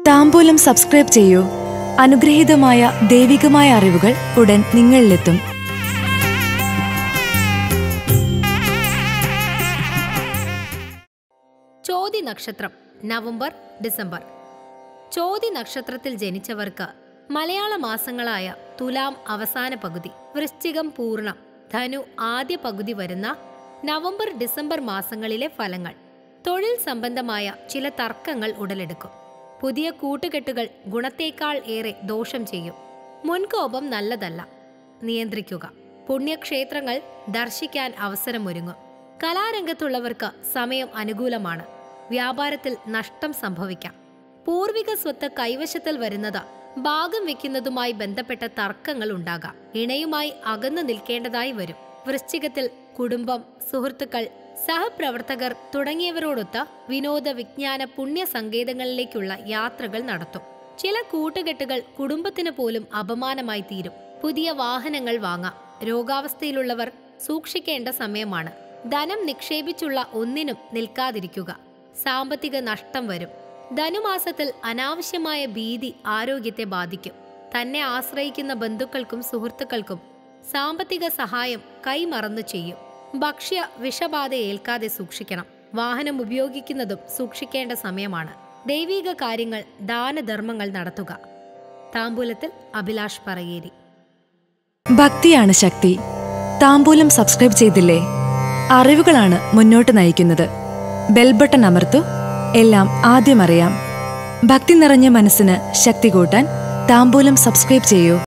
താമ്പൂലം subscribe ചെയ്യൂ അനുഗ്രഹീതമായ ദൈവികമായ അറിവുകൾ ഉടൻ നിങ്ങളിലെത്തും ചോതി നക്ഷത്രം നവംബർ ഡിസംബർ ചോതി നക്ഷത്രത്തിൽ ജനിച്ചവർക്ക് മലയാള മാസങ്ങളായ തുലാം അവസാന പകുതി വൃശ്ചികം പൂർണ്ണം ധനു ആദ്യ പകുതി വരുന്ന നവംബർ ഡിസംബർ മാസങ്ങളിലെ ഫലങ്ങൾ തൊഴിൽ സംബന്ധമായ ചില തർക്കങ്ങൾ ഉടലെടുക്കും പുതിയ കൂട്ടുകെട്ടുകൾ ഗുണത്തേക്കാൾ ഏറെ ദോഷം ചെയ്യും മുൻകോപം നല്ലതല്ല നിയന്ത്രിക്കുക പുണ്യക്ഷേത്രങ്ങൾ ദർശിക്കാൻ അവസരമൊരുങ്ങും കലാരംഗത്തുള്ളവർക്ക് സമയം അനുകൂലമാണ് വ്യാപാരത്തിൽ നഷ്ടം സംഭവിക്കാം പൂർവിക സ്വത്ത് കൈവശത്തിൽ വരുന്നത് ഭാഗം വെക്കുന്നതുമായി ബന്ധപ്പെട്ട തർക്കങ്ങൾ ഉണ്ടാകാം ഇണയുമായി അകന്നു നിൽക്കേണ്ടതായി വരും വൃശ്ചികത്തിൽ കുടുംബം സുഹൃത്തുക്കൾ സഹപ്രവർത്തകർ തുടങ്ങിയവരോടൊത്ത് വിനോദ വിജ്ഞാന പുണ്യ സങ്കേതങ്ങളിലേക്കുള്ള യാത്രകൾ നടത്തും ചില കൂട്ടുകെട്ടുകൾ കുടുംബത്തിന് പോലും അപമാനമായി തീരും പുതിയ വാഹനങ്ങൾ വാങ്ങാം രോഗാവസ്ഥയിലുള്ളവർ സൂക്ഷിക്കേണ്ട സമയമാണ് ധനം നിക്ഷേപിച്ചുള്ള ഒന്നിനും നിൽക്കാതിരിക്കുക സാമ്പത്തിക നഷ്ടം വരും ധനുമാസത്തിൽ അനാവശ്യമായ ഭീതി ആരോഗ്യത്തെ ബാധിക്കും തന്നെ ആശ്രയിക്കുന്ന ബന്ധുക്കൾക്കും സുഹൃത്തുക്കൾക്കും സാമ്പത്തിക സഹായം കൈമറന്നു ചെയ്യും ഭക്ഷ്യ വിഷബാധ ഏൽക്കാതെ സൂക്ഷിക്കണം വാഹനം ഉപയോഗിക്കുന്നതും സൂക്ഷിക്കേണ്ട സമയമാണ് ദൈവിക കാര്യങ്ങൾ ദാനധർമ്മങ്ങൾ നടത്തുക താമ്പൂലത്തിൽ അഭിലാഷ് പറയേരി ഭക്തിയാണ് ശക്തി താമ്പൂലം സബ്സ്ക്രൈബ് ചെയ്തില്ലേ അറിവുകളാണ് മുന്നോട്ട് നയിക്കുന്നത് ബെൽബട്ടൺ അമർത്തു എല്ലാം ആദ്യം അറിയാം ഭക്തി നിറഞ്ഞ മനസ്സിന് ശക്തി കൂട്ടാൻ താമ്പൂലം സബ്സ്ക്രൈബ് ചെയ്യൂ